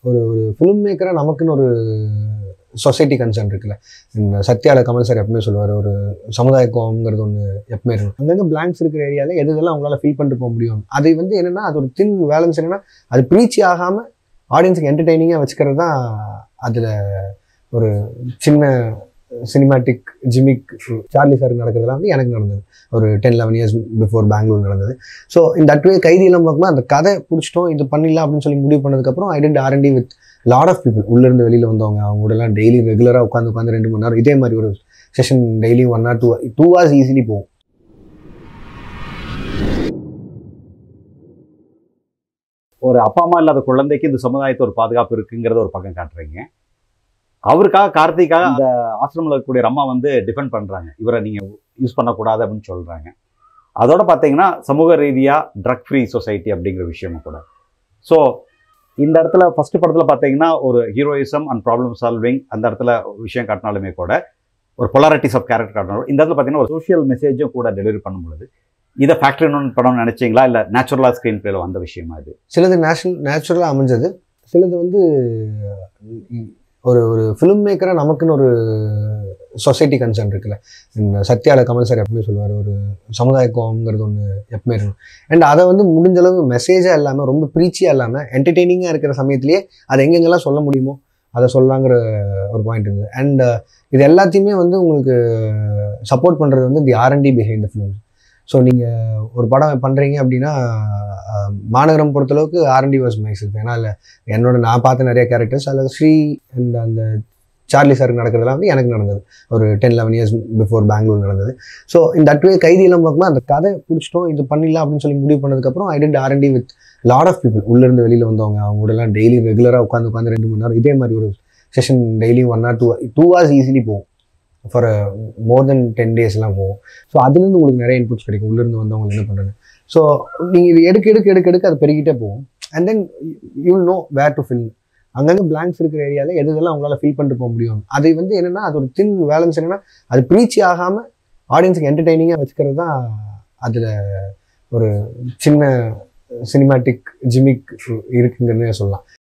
ஒரு ஒரு ஃபிலிம் மேக்கராக நமக்குன்னு ஒரு சொசைட்டி கன்சர்ன் இருக்குல்ல இந்த சத்யால கமல் சார் எப்பவுமே சொல்லுவார் ஒரு சமுதாய கோவம்ங்கிறது ஒன்று எப்பவுமே இருக்கும் அங்கங்கே பிளாங்க்ஸ் இருக்கிற ஏரியாவில் எது இதெல்லாம் அவங்களால ஃபீல் பண்ணிட்டு போக முடியும் அது வந்து என்னென்னா அது ஒரு தின் பேலன்ஸ் என்னென்னா அது ப்ரீச்சி ஆகாமல் ஆடியன்ஸுக்கு என்டர்டெய்னிங்காக வச்சுக்கிறது தான் அதில் ஒரு சின்ன சினிமாட்டிக் ஜிமிக் சார்லி சாருக்கு நடக்கிறதுலாம் வந்து எனக்கு நடந்தது ஒரு ten eleven years before Bangalore நடந்தது ஸோ இந்த அட்வே கைதியெல்லாம் பார்க்கும்போது அந்த கதை பிடிச்சிட்டோம் இது பண்ணிடலாம் அப்படின்னு சொல்லி முடிவு பண்ணதுக்கப்புறம் ஐ டென்ட் R&D with lot of people உள்ளேருந்து வெளியில் வந்தவங்க அவங்க கூட எல்லாம் டெய்லி ரெகுலராக உட்காந்து உட்காந்து ரெண்டு மணி நேரம் இதே மாதிரி ஒரு session daily one or two two hours easily போகும் ஒரு அப்பா அம்மா இல்லாத குழந்தைக்கு இந்த சமுதாயத்து ஒரு பாதுகாப்பு இருக்குங்கிறத ஒரு பக்கம் காட்டுறீங்க அவருக்காக கார்த்திக்காக அந்த ஆசிரமில் இருக்கக்கூடிய ஒரு அம்மா வந்து டிஃபெண்ட் பண்ணுறாங்க இவரை நீங்கள் யூஸ் பண்ணக்கூடாது அப்படின்னு சொல்கிறாங்க அதோட பார்த்தீங்கன்னா சமூக ரீதியாக ட்ரக் ஃப்ரீ சொசைட்டி அப்படிங்கிற விஷயமும் கூட ஸோ இந்த இடத்துல ஃபர்ஸ்ட் படத்தில் பார்த்தீங்கன்னா ஒரு ஹீரோயிசம் அண்ட் ப்ராப்ளம் சால்விங் அந்த இடத்துல ஒரு விஷயம் காட்டினாலுமே கூட ஒரு பொலாரிட்டிஸ் ஆஃப் கேரக்டர் காட்டினாலும் இந்த இடத்துல பார்த்தீங்கன்னா ஒரு சோஷியல் மெசேஜும் கூட டெலிவரி பண்ணும் பொழுது இதை ஃபேக்ட்ரி நோன் படம் நினைச்சீங்களா இல்லை நேச்சுரலாக ஸ்க்ரீன் பிளேல வந்த விஷயமா இது சிலது நேஷனல் நேச்சுரலாக அமைஞ்சது சிலது வந்து உம், ஒரு ஒரு ஃபிலிம் மேக்கராக நமக்குன்னு ஒரு சொசைட்டி கன்சர்ன் இருக்குல்ல இந்த சத்யால கமல் சார் எப்பவுமே சொல்லுவார் ஒரு சமுதாய கோவம்ங்கிறது ஒன்று எப்பவுமே இருக்கும் அண்ட் அதை வந்து முடிஞ்ச அளவு மெசேஜாக இல்லாமல் ரொம்ப ப்ரீச்சியாக இல்லாமல் என்டர்டெய்னிங்காக இருக்கிற சமயத்திலேயே அதை எங்கெங்கெல்லாம் சொல்ல முடியுமோ அதை சொல்லலாங்கிற ஒரு பாயிண்ட் இருந்தது அண்ட் இது எல்லாத்தையுமே வந்து உங்களுக்கு சப்போர்ட் பண்ணுறது வந்து the R and D behind the film so நீங்கள் ஒரு படம் பண்ணுறீங்க அப்படின்னா அஹ், மாநகரம் பொறுத்தளவுக்கு ஆர்என்டி வாஸ் மை செல்ஃப் ஏன்னா இல்லை என்னோட நான் பார்த்த நிறைய கேரக்டர்ஸ் அதில் ஸ்ரீ அண்ட் அந்த சார்லி சாருக்கு நடக்கிறதுலாம் வந்து எனக்கு நடந்தது ஒரு ten eleven years before Bangalore நடந்தது ஸோ இந்த அட்வே கைதியெல்லாம் பார்க்கும்போது அந்த கதை பிடிச்சிட்டோம் இது பண்ணிடலாம் அப்படின்னு சொல்லி முடிவு பண்ணதுக்கப்புறம் ஐ டென்ட் R&D with lot of people உள்ளேருந்து வெளியில் வந்தவங்க அவங்க கூட எல்லாம் டெய்லி ரெகுலராக உட்காந்து உட்காந்து ரெண்டு மணி நேரம் இதே மாதிரி ஒரு session daily one or two two hours easily போகும் ஃபார் மோர் தென் டென் டேஸ்லாம் போகும் ஸோ அதுலேருந்து உங்களுக்கு நிறைய இன்புட்ஸ் கிடைக்கும் உள்ளேருந்து வந்தவங்க என்ன பண்ணுறது ஸோ நீங்கள் இது எடுக்க எடுக்க எடுக்க எடுக்க அது பெருகிட்டே போகும் and then you know where to fill அங்கங்கே பிளாங்க்ஸ் இருக்கிற ஏரியாவில் எது இதெல்லாம் உங்களால் ஃபில் பண்ணிட்டு போக முடியும் அது வந்து என்னென்னா அது ஒரு தின் பேலன்ஸ் என்னென்னா அது ப்ரீச்சி ஆகாமல் ஆடியன்ஸுக்கு என்டர்டெய்னிங்காக வச்சுக்கிறது தான் அதில் ஒரு சின்ன சினிமாட்டிக் ஜிமிக் இருக்குங்கிறதே சொல்லலாம்